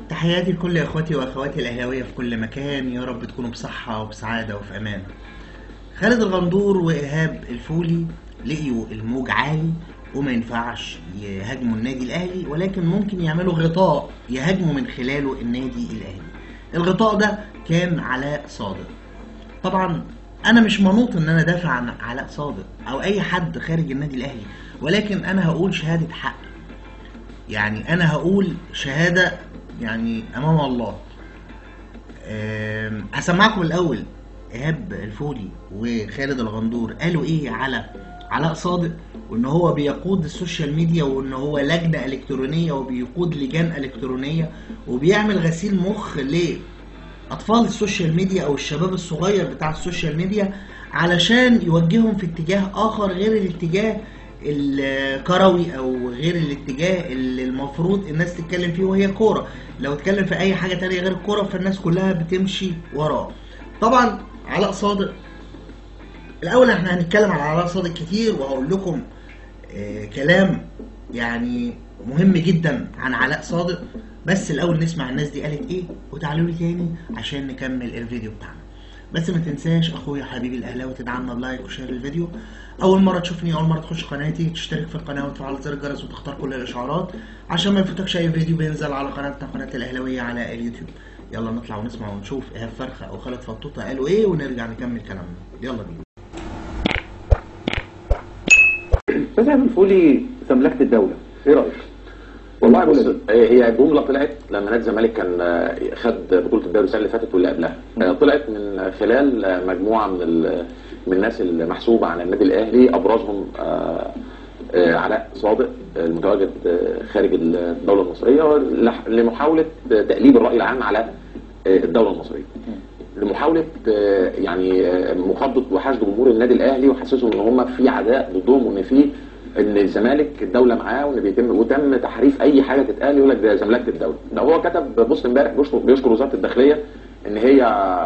تحياتي لكل اخواتي واخواتي الاهلاويه في كل مكان يا رب تكونوا بصحه وبسعاده وفي امان خالد الغندور وايهاب الفولي لقيوا الموج عالي وما ينفعش يهاجموا النادي الاهلي ولكن ممكن يعملوا غطاء يهاجموا من خلاله النادي الاهلي الغطاء ده كان علاء صادق طبعا انا مش منوط ان انا دافع عن علاء صادق او اي حد خارج النادي الاهلي ولكن انا هقول شهاده حق يعني انا هقول شهاده يعني امام الله أم، هسمعكم الاول ايهاب الفولي وخالد الغندور قالوا ايه على علاء صادق وان هو بيقود السوشيال ميديا وان هو لجنه الكترونيه وبيقود لجان الكترونيه وبيعمل غسيل مخ لاطفال السوشيال ميديا او الشباب الصغير بتاع السوشيال ميديا علشان يوجههم في اتجاه اخر غير الاتجاه الكروي او غير الاتجاه اللي المفروض الناس تتكلم فيه وهي كوره لو اتكلم في اي حاجه تانية غير الكوره فالناس كلها بتمشي وراه طبعا علاء صادق الاول احنا هنتكلم على علاء صادق كتير وهقول لكم آه كلام يعني مهم جدا عن علاء صادق بس الاول نسمع الناس دي قالت ايه وتعالوا لي تاني عشان نكمل الفيديو بتاعنا بس ما تنساش اخويا حبيبي الاهلاوي تدعمنا بلايك وشير الفيديو اول مره تشوفني اول مره تخش قناتي تشترك في القناه وتفعل زر الجرس وتختار كل الاشعارات عشان ما يفوتكش اي فيديو بينزل على قناتنا قناه الاهلاويه على اليوتيوب يلا نطلع ونسمع ونشوف ايهاب فرخه او خالد فطوطه قالوا ايه ونرجع نكمل كلامنا يلا بينا استاذ عبد الفولي مملكه الدوله ايه رايك؟ والله بص الجملة هي الجمله طلعت لما نادي الزمالك كان آه، خد بطوله الدوري السنه اللي فاتت واللي قبلها آه، طلعت من خلال آه، مجموعه من ال- من الناس المحسوبه على النادي الاهلي ابرزهم آه، آه، علاء صادق آه، المتواجد آه، خارج الدوله المصريه لح- لمحاوله تقليب الراي العام على آه، الدوله المصريه لمحاوله آه، يعني آه، مخاطبه وحشد جمهور النادي الاهلي وحسسهم ان هم في عداء ضدهم وان في ان الزمالك الدوله معاه وان بيتم وتم تحريف اي حاجه تتقال يقول لك ده زملكه الدوله ده هو كتب بوست امبارح بيشكر بيشكر وزاره الداخليه ان هي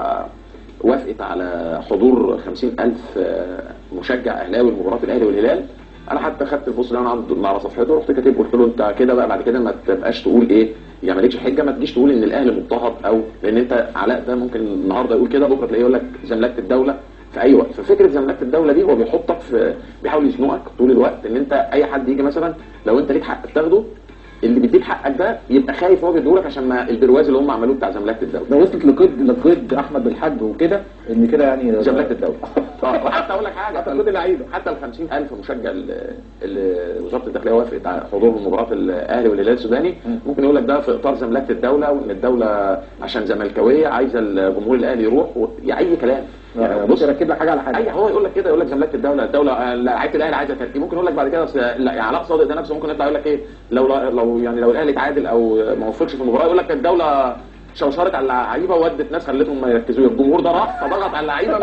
وافقت على حضور 50000 آه، مشجع اهلاوي لمباراه الاهلي والهلال انا حتى خدت البوست ده انا عند- على صفحته رحت كاتب قلت له انت كده بقى بعد كده ما تبقاش تقول ايه يعني مالكش حجه ما تجيش تقول ان الاهلي مضطهد او لان انت علاء ده ممكن النهارده يقول كده بكره تلاقيه يقول لك زملكه الدوله في اي وقت ففكره زملكه الدوله دي هو بيحطك في بيحاول يزنقك طول الوقت ان انت اي حد يجي مثلا لو انت ليك حق تاخده اللي بيديك حقك ده يبقى خايف هو بيديهولك عشان ما البرواز اللي هم عملوه بتاع زملكه الدوله ده وصلت لقيد لقيد احمد بالحاج وكده ان كده يعني زملكه الدوله اه وحتى اقول لك حاجه حتى كل اللعيبه حتى ال 50000 مشجع اللي- اللي وزاره الداخليه وافقت على حضورهم مباراه الاهلي والهلال السوداني ممكن يقول لك ده في اطار زملكه الدوله وان الدوله عشان زملكاويه عايزه الجمهور الاهلي يروح و... يا اي كلام يعني بص يركب لك حاجه على حاجه اي هو يقول لك كده يقول لك زملكه الدوله الدوله آه، لعيبه الاهلي عايزه تركيب ممكن يقول لك بعد كده أصل- لا يعني علاء صادق ده نفسه ممكن يطلع يقول لك ايه لو لو يعني لو الاهلي تعادل او ما وفقش في المباراه يقول لك الدوله شوشرت على اللعيبه وودت ناس خلتهم ما يركزوش الجمهور ده راح فضغط على اللعيبه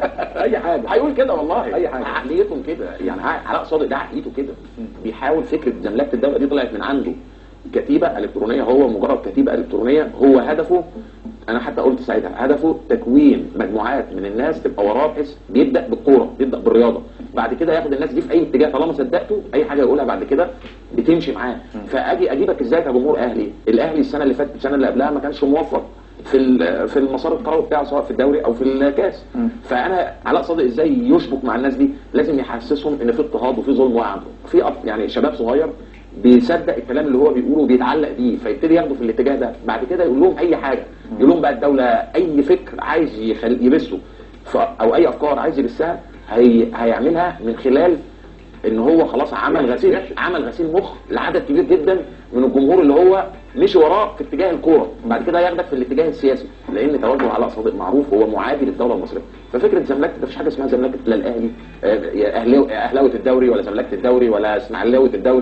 اي حاجه هيقول كده والله أي حاجة. عقليتهم كده يعني علاء صادق ده عقليته كده بيحاول فكره زملكه الدوله دي طلعت من عنده كتيبه الكترونيه هو مجرد كتيبه الكترونيه هو هدفه انا حتى قلت ساعتها هدفه تكوين مجموعات من الناس تبقى وراه بحيث بيبدا بالكوره بيبدا بالرياضه بعد كده ياخد الناس دي في اي اتجاه طالما صدقته اي حاجه يقولها بعد كده بتمشي معاه فاجي اجيبك ازاي كجمهور اهلي الاهلي السنه اللي فاتت السنه اللي قبلها ما كانش موفق في ال- في المسار الكروي بتاعه سواء في الدوري او في الكاس فانا علاء صادق ازاي يشبك مع الناس دي لازم يحسسهم ان في اضطهاد وفي ظلم واقع عندهم في أط- يعني شباب صغير بيصدق الكلام اللي هو بيقوله وبيتعلق بيه فيبتدي ياخده في الاتجاه ده بعد كده يقول لهم اي حاجه يقول لهم بقى الدوله اي فكر عايز يخل... يبثه ف... او اي افكار عايز يبثها هي... هيعملها من خلال ان هو خلاص عمل غسيل عمل غسيل مخ لعدد كبير جدا من الجمهور اللي هو مشي وراه في اتجاه الكوره بعد كده ياخدك في الاتجاه السياسي لان توجه علاء صادق معروف هو معادي للدوله المصريه ففكره زملكه ده مفيش حاجه اسمها زملكه لا الاهلي آه، يا أهلاوي- اهلاوه الدوري ولا زملكه الدوري ولا اسماعيلاويه الدوري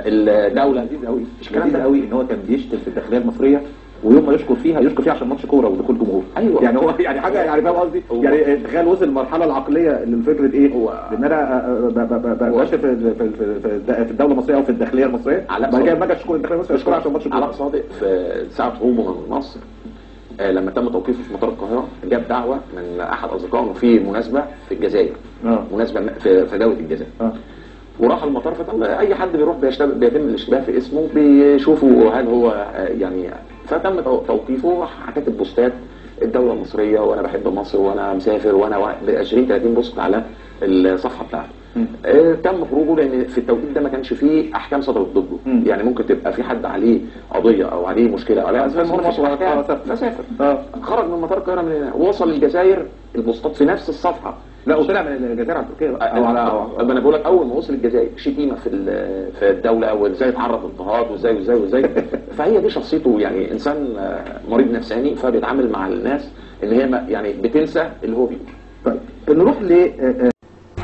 الدوله لذيذ قوي مش الكلام لذيذ ده قوي ان هو كان بيشتم في الداخليه المصريه ويوم ما يشكر فيها يشكر فيها عشان ماتش كوره ودخول جمهور أيوة. يعني هو يعني حاجه يعني فاهم قصدي هو- يعني تخيل وصل المرحله العقليه اللي فكره ايه هو- ان انا آه، ب- ب- ب- هو- باشا في في في- في في الدوله المصريه او في الداخليه المصريه علاء بعد كده صادق. لما اجي اشكر الداخليه المصريه اشكرها عشان ماتش علاء كوره صادق في ساعه هروبه من مصر آه، لما تم توقيفه في مطار القاهره جاب دعوه من احد اصدقائه إنه في مناسبه في الجزائر اه مناسبه في في دوله الجزائر اه وراح المطار فتم اي حد بيروح بيشتبه بيتم الاشتباه في اسمه بيشوفوا هل هو آه، يعني فتم تو- توقيفه راح كاتب بوستات الدوله المصريه وانا بحب مصر وانا مسافر وانا وا- ب 20 30 بوست على الصفحه بتاعته مم. آه، تم خروجه لان في التوقيت ده ما كانش فيه احكام صدرت ضده مم. يعني ممكن تبقى في حد عليه قضيه او عليه مشكله او عليه زي ما هو مفيش مصر. أحكام. آه، سافر. فسافر اه خرج من مطار القاهره من هنا وصل الجزائر البوستات في نفس الصفحه لا وطلع من الجزائر على تركيا بقى. او على أو انا بقول لك اول ما وصل الجزائر شتيمه في ال- في الدوله وازاي اتعرض اضطهاد وازاي وازاي وازاي فهي دي شخصيته يعني انسان آه، مريض نفساني فبيتعامل مع الناس ان هي ما- يعني بتنسى اللي هو بيقوله طيب نروح ل آه، آه،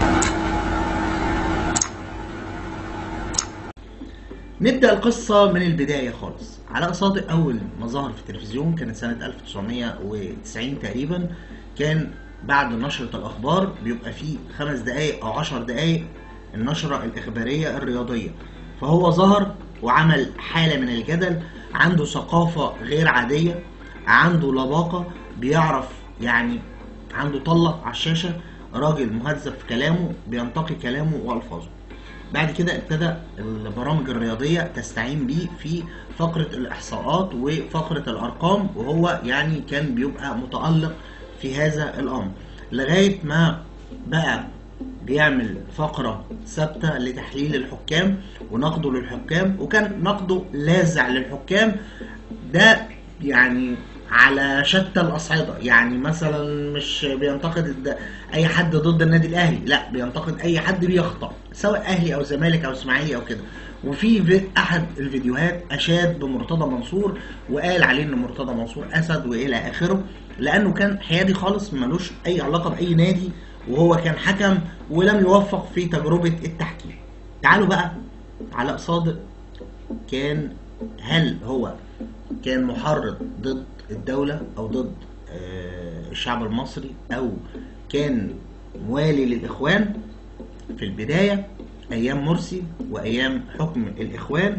نبدأ القصة من البداية خالص علاء صادق أول ما ظهر في التلفزيون كانت سنة 1990 تقريبا كان بعد نشرة الأخبار بيبقى فيه خمس دقايق أو عشر دقايق النشرة الإخبارية الرياضية فهو ظهر وعمل حالة من الجدل عنده ثقافة غير عادية عنده لباقة بيعرف يعني عنده طلة على الشاشة راجل مهذب في كلامه بينتقي كلامه وألفاظه بعد كده ابتدى البرامج الرياضية تستعين بيه في فقرة الإحصاءات وفقرة الأرقام وهو يعني كان بيبقى متألق في هذا الأمر لغاية ما بقى بيعمل فقرة ثابتة لتحليل الحكام ونقده للحكام وكان نقده لاذع للحكام ده يعني على شتى الأصعدة يعني مثلا مش بينتقد الد- أي حد ضد النادي الأهلي لا بينتقد أي حد بيخطأ سواء أهلي أو زمالك أو إسماعيلي أو كده وفي في أحد الفيديوهات أشاد بمرتضى منصور وقال عليه إن مرتضى منصور أسد وإلى آخره لأنه كان حيادي خالص ملوش أي علاقة بأي نادي وهو كان حكم ولم يوفق في تجربة التحكيم تعالوا بقى علاء صادق كان هل هو كان محرض ضد الدولة أو ضد آه، الشعب المصري أو كان موالي للإخوان في البداية أيام مرسي وأيام حكم الإخوان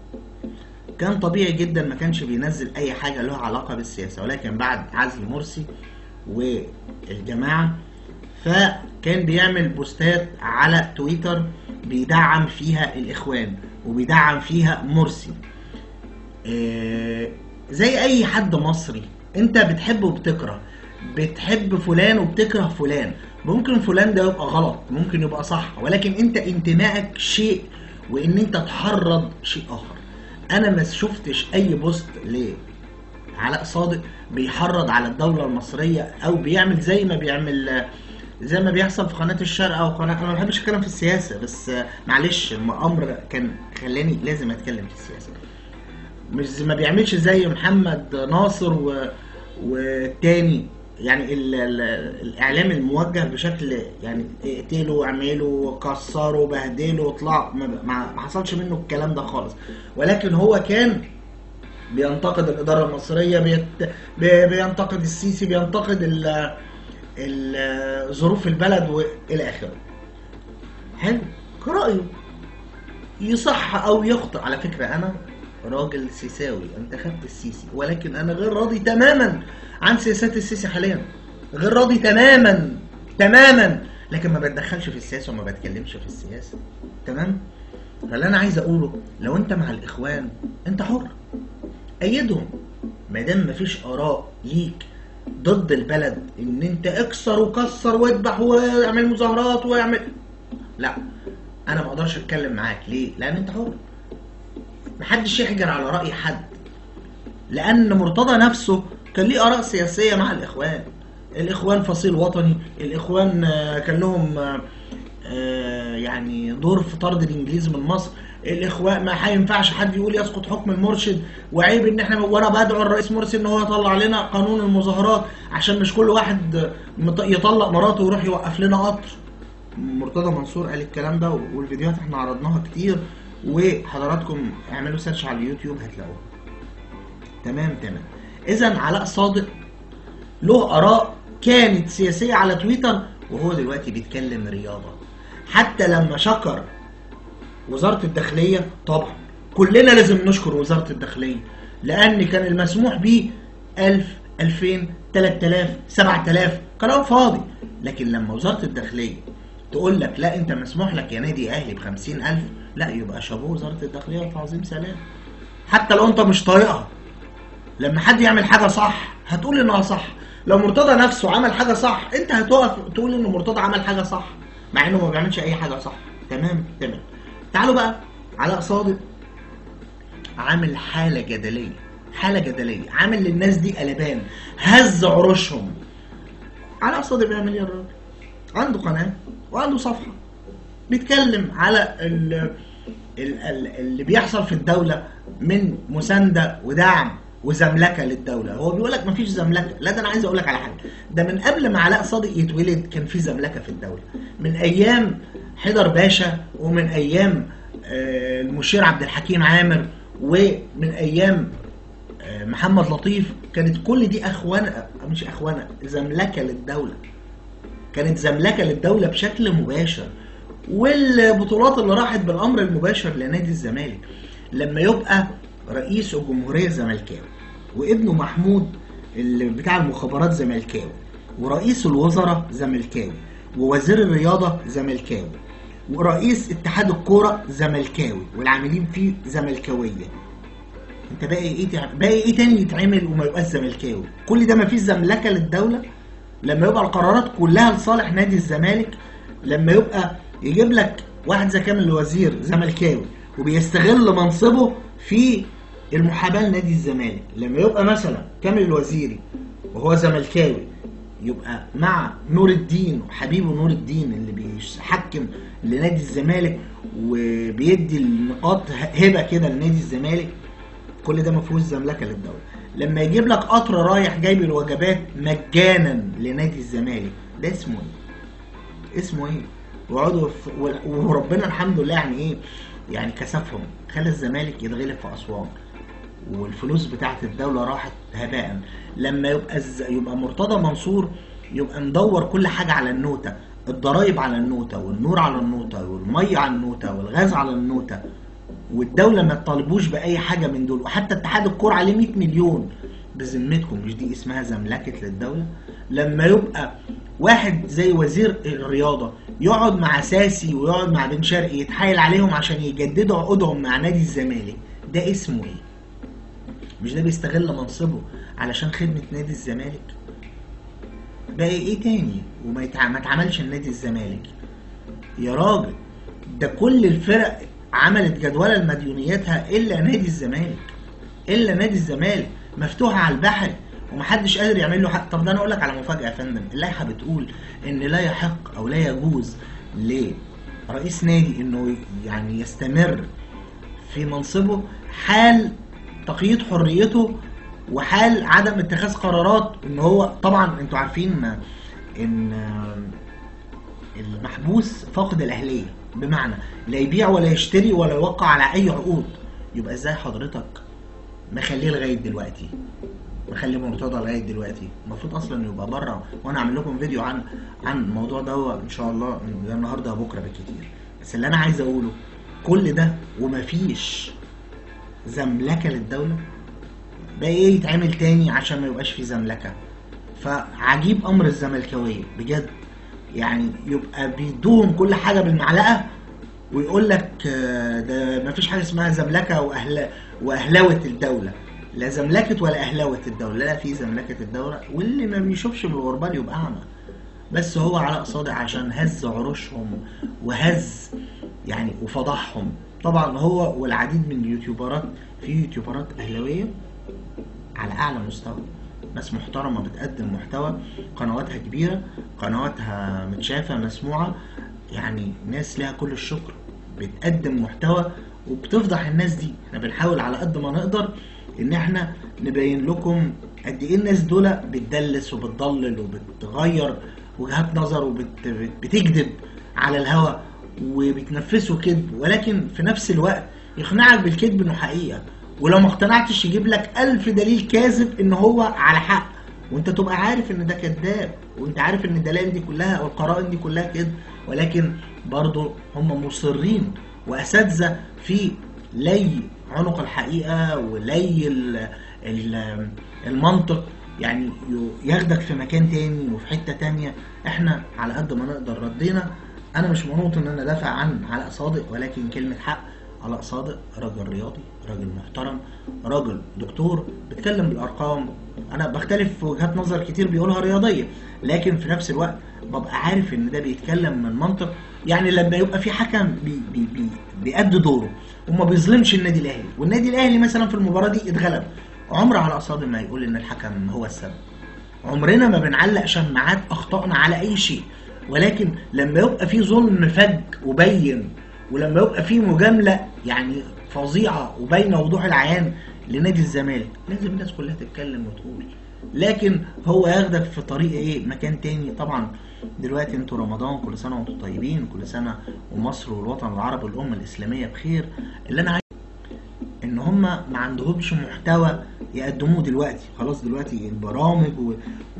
كان طبيعي جدا ما كانش بينزل أي حاجة لها علاقة بالسياسة ولكن بعد عزل مرسي والجماعة فكان بيعمل بوستات على تويتر بيدعم فيها الإخوان وبيدعم فيها مرسي آه، زي اي حد مصري انت بتحب وبتكره بتحب فلان وبتكره فلان ممكن فلان ده يبقى غلط ممكن يبقى صح ولكن انت انتمائك شيء وان انت تحرض شيء اخر انا ما شفتش اي بوست لعلاء صادق بيحرض على الدولة المصرية او بيعمل زي ما بيعمل زي ما بيحصل في قناة الشرق او قناة انا ما بحبش اتكلم في السياسة بس معلش الامر كان خلاني لازم اتكلم في السياسة مش زي ما بيعملش زي محمد ناصر و... والتاني يعني ال... ال... الاعلام الموجه بشكل يعني اقتلوا اعملوا كسروا بهدلوا اطلعوا ما... ما ما حصلش منه الكلام ده خالص ولكن هو كان بينتقد الاداره المصريه بيت... بي... بينتقد السيسي بينتقد ال... ال... ظروف البلد والى اخره حلو كرأيه يصح او يخطئ على فكره انا راجل سيساوي انتخبت السيسي ولكن انا غير راضي تماما عن سياسات السيسي حاليا غير راضي تماما تماما لكن ما بتدخلش في السياسه وما بتكلمش في السياسه تمام فاللي انا عايز اقوله لو انت مع الاخوان انت حر ايدهم ما دام مفيش اراء ليك ضد البلد ان انت اكسر وكسر واذبح واعمل مظاهرات واعمل لا انا ما اقدرش اتكلم معاك ليه لان انت حر محدش يحجر على رأي حد لأن مرتضى نفسه كان ليه آراء سياسية مع الإخوان الإخوان فصيل وطني الإخوان آه، كان لهم آه، آه، يعني دور في طرد الإنجليز من مصر الإخوان ما هينفعش حد يقول يسقط حكم المرشد وعيب إن إحنا وأنا بدعو الرئيس مرسي إن هو يطلع لنا قانون المظاهرات عشان مش كل واحد مط- يطلق مراته ويروح يوقف لنا قطر مرتضى منصور قال الكلام ده والفيديوهات احنا عرضناها كتير وحضراتكم اعملوا سيرش على اليوتيوب هتلاقوها تمام تمام اذا علاء صادق له اراء كانت سياسيه على تويتر وهو دلوقتي بيتكلم رياضه حتى لما شكر وزاره الداخليه طبعا كلنا لازم نشكر وزاره الداخليه لان كان المسموح بيه 1000 2000 3000 7000 كلام فاضي لكن لما وزاره الداخليه تقول لك لا انت مسموح لك يا نادي اهلي ب ألف لا يبقى شابوه وزاره الداخليه وتعظيم سلام حتى لو انت مش طايقها لما حد يعمل حاجه صح هتقول انها صح لو مرتضى نفسه عمل حاجه صح انت هتقف تقول ان مرتضى عمل حاجه صح مع انه ما بيعملش اي حاجه صح تمام تمام تعالوا بقى علاء صادق عامل حاله جدليه حاله جدليه عامل للناس دي قلبان هز عروشهم علاء صادق بيعمل ايه الراجل عنده قناه وعنده صفحه بيتكلم على ال ال- ال- اللي بيحصل في الدوله من مسانده ودعم وزملكه للدوله هو بيقول لك مفيش زملكه لا ده انا عايز اقول لك على حاجه ده من قبل ما علاء صادق يتولد كان في زملكه في الدوله من ايام حيدر باشا ومن ايام آه، المشير عبد الحكيم عامر ومن ايام آه، محمد لطيف كانت كل دي اخوانه مش اخوانه زملكه للدوله كانت زملكه للدوله بشكل مباشر والبطولات اللي راحت بالامر المباشر لنادي الزمالك لما يبقى رئيس الجمهوريه زملكاوي وابنه محمود اللي بتاع المخابرات زملكاوي ورئيس الوزراء زملكاوي ووزير الرياضه زملكاوي ورئيس اتحاد الكوره زملكاوي والعاملين فيه زملكاويه انت باقي ايه تع- باقي ايه تاني يتعمل وما يبقاش زملكاوي كل ده ما فيش زملكه للدوله لما يبقى القرارات كلها لصالح نادي الزمالك لما يبقى يجيب لك واحد زي كامل الوزير زملكاوي وبيستغل منصبه في المحاباه لنادي الزمالك لما يبقى مثلا كامل الوزيري وهو زملكاوي يبقى مع نور الدين وحبيبه نور الدين اللي بيحكم لنادي الزمالك وبيدي النقاط هبه كده لنادي الزمالك كل ده ما فيهوش زملكه للدوله لما يجيب لك قطر رايح جايب الوجبات مجانا لنادي الزمالك ده اسمه ايه اسمه ايه ويقعدوا يف- و- وربنا الحمد لله يعني ايه يعني كسفهم خلى الزمالك يتغلب في اسوان والفلوس بتاعت الدولة راحت هباء لما يبقى الز... يبقى مرتضى منصور يبقى مدور كل حاجة على النوتة الضرايب على النوتة والنور على النوتة والمية على النوتة والغاز على النوتة والدولة ما تطالبوش بأي حاجة من دول وحتى اتحاد الكورة عليه 100 مليون بذمتكم مش دي اسمها زملكة للدولة لما يبقى واحد زي وزير الرياضة يقعد مع ساسي ويقعد مع بن شرقي يتحايل عليهم عشان يجددوا عقودهم مع نادي الزمالك ده اسمه ايه؟ مش ده بيستغل منصبه علشان خدمة نادي الزمالك باقي ايه تاني وما يتع... ما اتعملش لنادي الزمالك يا راجل ده كل الفرق عملت جدولة لمديونياتها الا نادي الزمالك الا نادي الزمالك مفتوحة على البحر ومحدش قادر يعمل له حق طب ده انا اقول لك على مفاجأة يا فندم اللائحة بتقول ان لا يحق او لا يجوز لرئيس نادي انه يعني يستمر في منصبه حال تقييد حريته وحال عدم اتخاذ قرارات ان هو طبعا انتوا عارفين ان المحبوس فاقد الاهليه بمعنى لا يبيع ولا يشتري ولا يوقع على اي عقود يبقى ازاي حضرتك مخليه لغايه دلوقتي مخلي مرتضى لغايه دلوقتي المفروض اصلا يبقى بره وانا اعمل لكم فيديو عن عن الموضوع ده ان شاء الله يا النهارده يا بكره بالكتير بس اللي انا عايز اقوله كل ده ومفيش زملكه للدوله ده ايه يتعمل تاني عشان ما يبقاش في زملكه فعجيب امر الزملكاويه بجد يعني يبقى بيدوهم كل حاجه بالمعلقه ويقول لك آه، ده ما فيش حاجه اسمها زملكه واهل واهلاوه الدوله لا زملكه ولا اهلاوه الدوله لا في زملكه الدوله واللي ما بيشوفش بالغربال يبقى اعمى بس هو علاء صادق عشان هز عروشهم وهز يعني وفضحهم طبعا هو والعديد من اليوتيوبرات في يوتيوبرات اهلاويه على اعلى مستوى ناس محترمه بتقدم محتوى قنواتها كبيره قنواتها متشافه مسموعه يعني ناس لها كل الشكر بتقدم محتوى وبتفضح الناس دي احنا بنحاول على قد ما نقدر ان احنا نبين لكم قد ايه الناس دول بتدلس وبتضلل وبتغير وجهات نظر وبتكذب على الهوا وبتنفسوا كذب ولكن في نفس الوقت يقنعك بالكذب انه حقيقه ولو ما اقتنعتش يجيب لك ألف دليل كاذب ان هو على حق وانت تبقى عارف ان ده كذاب وانت عارف ان الدلائل دي كلها او القرائن دي كلها كذب ولكن برضه هم مصرين واساتذه في لي عنق الحقيقه ولي ال ال المنطق يعني ي- ياخدك في مكان تاني وفي حته تانيه احنا على قد ما نقدر ردينا انا مش منوط ان انا دافع عن علاء صادق ولكن كلمه حق علاء صادق راجل رياضي راجل محترم راجل دكتور بيتكلم بالارقام انا بختلف في وجهات نظر كتير بيقولها رياضيه لكن في نفس الوقت ببقى عارف ان ده بيتكلم من منطق يعني لما يبقى في حكم بي بي بي بيأدي دوره وما بيظلمش النادي الاهلي والنادي الاهلي مثلا في المباراه دي اتغلب عمر علاء صادق ما يقول ان الحكم هو السبب عمرنا ما بنعلق شماعات اخطائنا على اي شيء ولكن لما يبقى في ظلم فج وبين ولما يبقى في مجامله يعني فظيعه وباينه وضوح العيان لنادي الزمالك لازم الناس كلها تتكلم وتقول لكن هو ياخدك في طريق ايه مكان تاني طبعا دلوقتي انتوا رمضان كل سنه وانتم طيبين كل سنه ومصر والوطن العربي والامه الاسلاميه بخير اللي انا عايز ان هم ما عندهمش محتوى يقدموه دلوقتي خلاص دلوقتي البرامج و...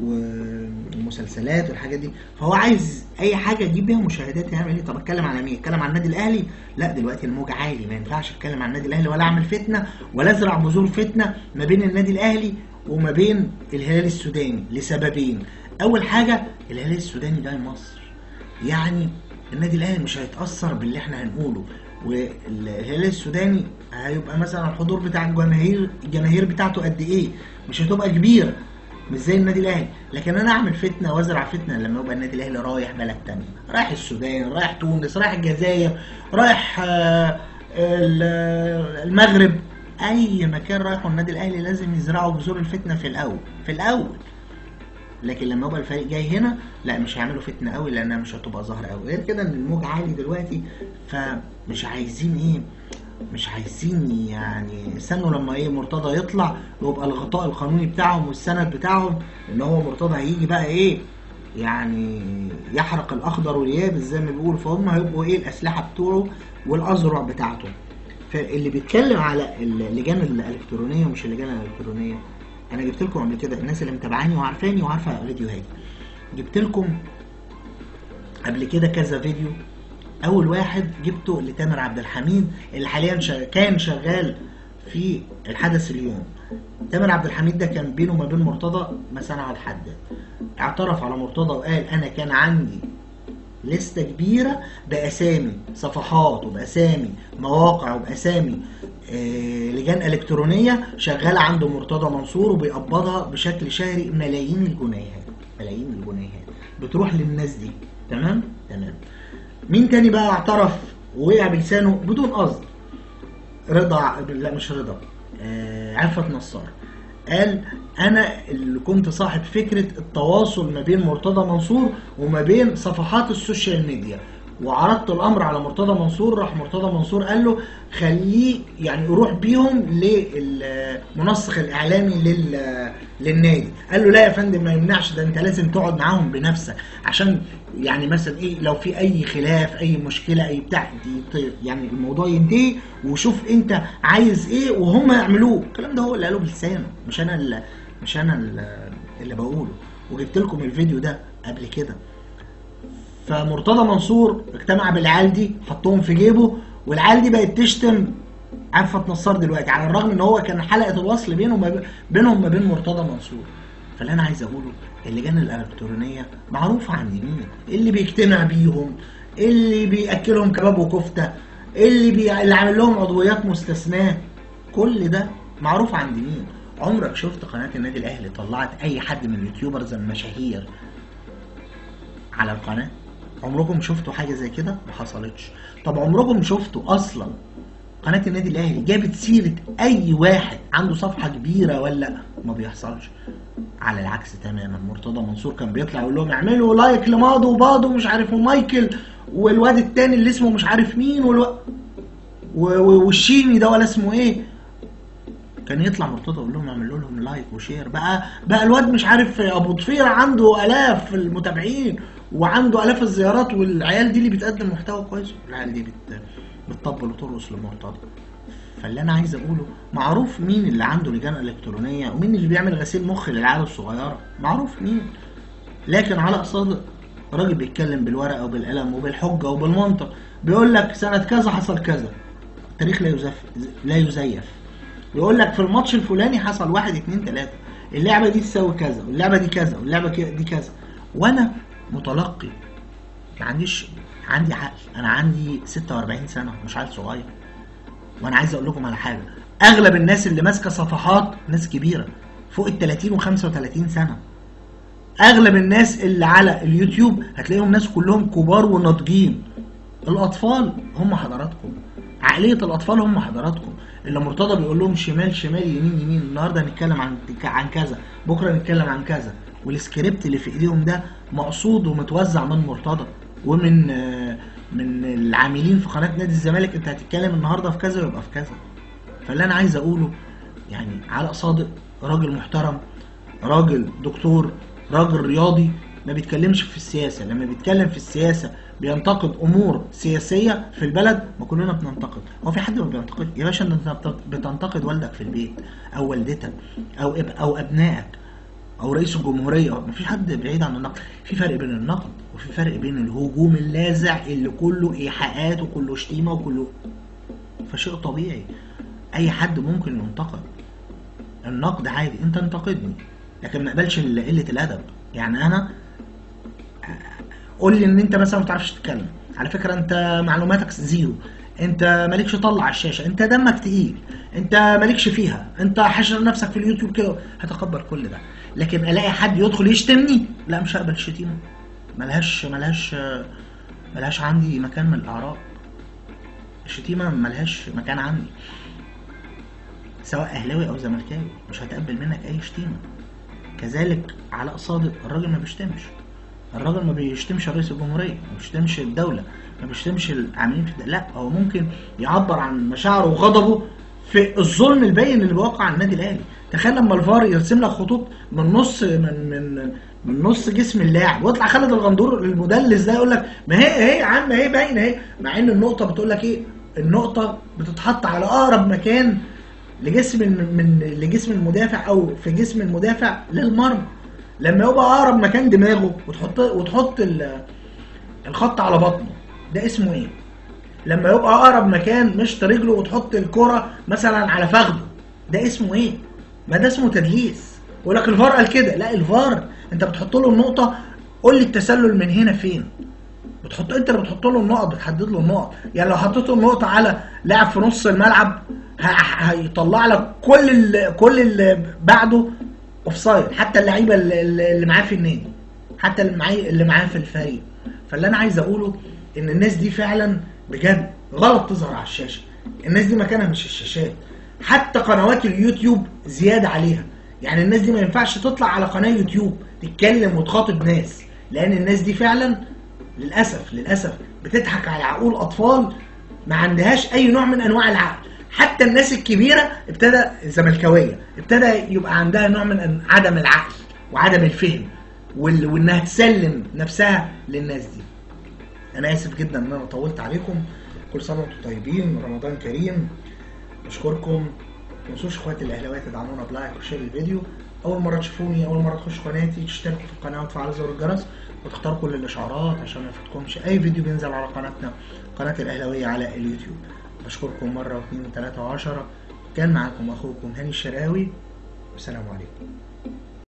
والمسلسلات والحاجات دي فهو عايز اي حاجه يجيب بيها مشاهدات يعمل ايه طب اتكلم على مين اتكلم على النادي الاهلي لا دلوقتي الموج عالي ما ينفعش اتكلم عن النادي الاهلي ولا اعمل فتنه ولا ازرع بذور فتنه ما بين النادي الاهلي وما بين الهلال السوداني لسببين اول حاجه الهلال السوداني جاي مصر يعني النادي الاهلي مش هيتاثر باللي احنا هنقوله والهلال السوداني هيبقى مثلا الحضور بتاع الجماهير الجماهير بتاعته قد ايه مش هتبقى كبيره مش زي النادي الاهلي لكن انا اعمل فتنه وازرع فتنه لما يبقى النادي الاهلي رايح بلد تانية رايح السودان رايح تونس رايح الجزائر رايح آه، ال- المغرب اي مكان رايحه النادي الاهلي لازم يزرعوا بذور الفتنه في الاول في الاول لكن لما يبقى الفريق جاي هنا لا مش هيعملوا فتنه قوي لانها مش هتبقى ظاهره قوي غير كده ان الموج عالي دلوقتي فمش عايزين ايه مش عايزين يعني استنوا لما ايه مرتضى يطلع ويبقى الغطاء القانوني بتاعهم والسند بتاعهم ان هو مرتضى هيجي بقى ايه يعني يحرق الاخضر واليابس زي ما بيقول فهم هيبقوا ايه الاسلحه بتوعه والاذرع بتاعته فاللي بيتكلم على اللجان الالكترونيه ومش اللجان الالكترونيه انا جبت لكم قبل كده الناس اللي متابعاني وعارفاني وعارفه فيديوهاتي جبت لكم قبل كده كذا فيديو اول واحد جبته لتامر عبد الحميد اللي حاليا شا... كان شغال في الحدث اليوم تامر عبد الحميد ده كان بينه وما بين مرتضى مسألة على الحد اعترف على مرتضى وقال انا كان عندي لستة كبيرة بأسامي صفحات وبأسامي مواقع وبأسامي آه، لجان إلكترونية شغالة عند مرتضى منصور وبيقبضها بشكل شهري ملايين الجنيهات ملايين الجنيهات بتروح للناس دي تمام تمام مين تاني بقى اعترف ووقع بلسانه بدون قصد رضا لا مش رضا آه عفت نصار قال انا اللي كنت صاحب فكره التواصل ما بين مرتضى منصور وما بين صفحات السوشيال ميديا وعرضت الامر على مرتضى منصور راح مرتضى منصور قال له خليه يعني روح بيهم للمنسق الاعلامي لل للنادي قال له لا يا فندم ما يمنعش ده انت لازم تقعد معاهم بنفسك عشان يعني مثلا ايه لو في اي خلاف اي مشكله اي بتاع دي- يعني الموضوع ينتهي وشوف انت عايز ايه وهم يعملوه الكلام ده هو اللي قاله بلسانه مش انا اللي مش انا اللي, اللي بقوله وجبت لكم الفيديو ده قبل كده فمرتضى منصور اجتمع بالعيال دي حطهم في جيبه والعيال دي بقت تشتم عفت نصار دلوقتي على الرغم ان هو كان حلقه الوصل بينه وما بين- بينهم ما بين مرتضى منصور فاللي انا عايز اقوله اللجان الالكترونيه معروفه عند مين اللي بيجتمع بيهم اللي بياكلهم كباب وكفته اللي بي... اللي عامل لهم عضويات مستثناه كل ده معروف عند مين عمرك شفت قناه النادي الاهلي طلعت اي حد من اليوتيوبرز المشاهير على القناه عمركم شفتوا حاجه زي كده ما حصلتش طب عمركم شفتوا اصلا قناه النادي الاهلي جابت سيره اي واحد عنده صفحه كبيره ولا ما بيحصلش على العكس تماما مرتضى منصور كان بيطلع يقول لهم اعملوا لايك لماضو وباضو مش عارف ومايكل والواد التاني اللي اسمه مش عارف مين والو... و... و... والشيمي ده ولا اسمه ايه كان يطلع مرتضى يقول لهم اعملوا لهم لايك وشير بقى بقى الواد مش عارف ابو ضفير عنده الاف المتابعين وعنده الاف الزيارات والعيال دي اللي بتقدم محتوى كويس العيال دي بت... بتطبل وترقص لمرتضى فاللي انا عايز اقوله معروف مين اللي عنده لجان الكترونيه ومين اللي بيعمل غسيل مخ للعيال الصغيره معروف مين لكن علاء صادق راجل بيتكلم بالورقه وبالقلم وبالحجه وبالمنطق بيقول لك سنه كذا حصل كذا التاريخ لا يزف لا يزيف يقول لك في الماتش الفلاني حصل واحد اتنين تلاته اللعبه دي تساوي كذا واللعبه دي كذا واللعبه كي- دي كذا وانا متلقي ما عنديش عندي عقل انا عندي 46 سنه مش عيل صغير وانا عايز اقول لكم على حاجه اغلب الناس اللي ماسكه صفحات ناس كبيره فوق ال 30 و 35 سنه اغلب الناس اللي على اليوتيوب هتلاقيهم ناس كلهم كبار وناضجين الاطفال هم حضراتكم عقليه الاطفال هم حضراتكم اللي مرتضى بيقول لهم شمال شمال يمين يمين النهارده هنتكلم عن عن كذا بكره نتكلم عن كذا والسكريبت اللي في ايديهم ده مقصود ومتوزع من مرتضى ومن آه، من العاملين في قناه نادي الزمالك انت هتتكلم النهارده في كذا ويبقى في كذا فاللي انا عايز اقوله يعني علاء صادق راجل محترم راجل دكتور راجل رياضي ما بيتكلمش في السياسة لما بيتكلم في السياسة بينتقد أمور سياسية في البلد ما كلنا بننتقد هو في حد ما بينتقد يا باشا انت بتنتقد والدك في البيت أو والدتك أو أب أو أبنائك أو رئيس الجمهورية ما في حد بعيد عن النقد في فرق بين النقد وفي فرق بين الهجوم اللاذع اللي كله إيحاءات وكله شتيمة وكله فشيء طبيعي أي حد ممكن ينتقد النقد عادي انت انتقدني لكن ما اقبلش ال- قله الادب يعني انا قول لي ان انت مثلا ما بتعرفش تتكلم على فكره انت معلوماتك زيرو انت مالكش طلع على الشاشه انت دمك تقيل انت مالكش فيها انت حاشر نفسك في اليوتيوب كده هتقبل كل ده لكن الاقي حد يدخل يشتمني لا مش هقبل الشتيمه ملهاش ملهاش ملهاش عندي مكان من الاعراب الشتيمه ملهاش مكان عندي سواء اهلاوي او زملكاوي مش هتقبل منك اي شتيمه كذلك علاء صادق الراجل ما بيشتمش الراجل ما بيشتمش رئيس الجمهوريه ما بيشتمش الدوله ما بيشتمش العاملين في الد- لا هو ممكن يعبر عن مشاعره وغضبه في الظلم البين اللي بيوقع على النادي الاهلي تخيل لما الفار يرسم لك خطوط من نص من من من نص جسم اللاعب ويطلع خالد الغندور المدلس ده يقول لك ما هي اهي يا عم اهي باينه اهي مع ان النقطه بتقول لك ايه النقطه بتتحط على اقرب مكان لجسم من من- لجسم المدافع او في جسم المدافع للمرمى لما يبقى اقرب مكان دماغه وتحط وتحط ال- الخط على بطنه ده اسمه ايه لما يبقى اقرب مكان مشط رجله وتحط الكرة مثلا على فخده ده اسمه ايه ما ده اسمه تدليس يقول لك الفار قال كده لا الفار انت بتحط له النقطة قول لي التسلل من هنا فين بتحط انت اللي بتحط له النقط بتحدد له النقط يعني لو حطيت له النقطه على لاعب في نص الملعب ه- هيطلع لك كل ال... كل اللي بعده اوفسايد حتى اللعيبه اللي, اللي معاه في النادي حتى اللي معاه اللي معاه في الفريق فاللي انا عايز اقوله ان الناس دي فعلا بجد غلط تظهر على الشاشه الناس دي مكانها مش الشاشات حتى قنوات اليوتيوب زياده عليها يعني الناس دي ما ينفعش تطلع على قناه يوتيوب تتكلم وتخاطب ناس لان الناس دي فعلا للاسف للاسف بتضحك على عقول اطفال ما عندهاش اي نوع من انواع العقل حتى الناس الكبيره ابتدى الزملكاويه ابتدى يبقى عندها نوع من أن- عدم العقل وعدم الفهم وال- وانها تسلم نفسها للناس دي انا اسف جدا ان انا طولت عليكم كل سنه وانتم طيبين رمضان كريم بشكركم ما تنسوش اخواتي الاهلاويه تدعمونا بلايك وشير الفيديو اول مره تشوفوني اول مره تخشوا قناتي تشتركوا في القناه وتفعلوا زر الجرس وتختاروا كل الاشعارات عشان ما يفوتكمش اي فيديو بينزل على قناتنا قناه الاهلاويه على اليوتيوب بشكركم مره واثنين وثلاثه وعشره كان معاكم اخوكم هاني الشراوي والسلام عليكم